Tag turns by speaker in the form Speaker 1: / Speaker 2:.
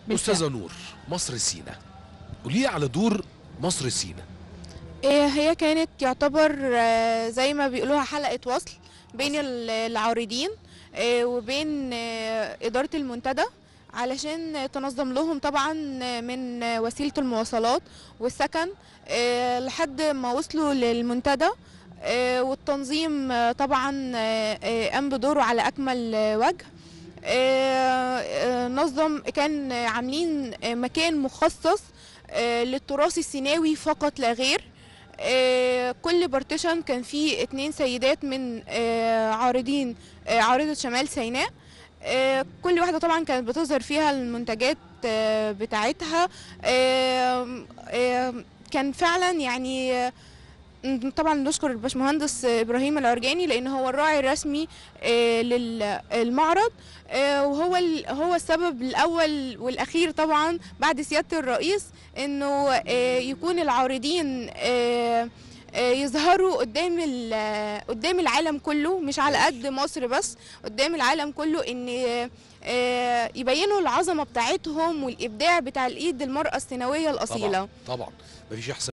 Speaker 1: بالفعل.
Speaker 2: استاذه نور مصر سينا قولي لي على دور مصر سينا
Speaker 1: إيه هي كانت يعتبر آه، زي ما بيقولوها حلقة وصل بين ال- العارضين آه، وبين آه، إدارة المنتدى علشان تنظم لهم طبعا من وسيلة المواصلات والسكن آه، لحد ما وصلوا للمنتدى آه، والتنظيم آه، طبعا آه، آه، قام بدوره على أكمل آه، وجه آه، آه، نظم كان عاملين آه، مكان مخصص آه، للتراث السيناوي فقط لا غير آه، كل بارتيشن كان فيه اتنين سيدات من آه، عارضين آه، عارضة شمال سيناء آه، كل واحدة طبعا كانت بتظهر فيها المنتجات آه، بتاعتها آه، آه، كان فعلا يعني آه، طبعا نشكر الباشمهندس ابراهيم العرجاني لان هو الراعي الرسمي آه، للمعرض آه، وهو ال- هو السبب الاول والاخير طبعا بعد سياده الرئيس انه آه، يكون العارضين آه، آه، يظهروا قدام ال- قدام العالم كله مش على قد مصر بس قدام العالم كله ان آه، يبينوا العظمه بتاعتهم والابداع بتاع الايد المراه السيناويه الاصيله
Speaker 2: طبعا طبعا مفيش احسن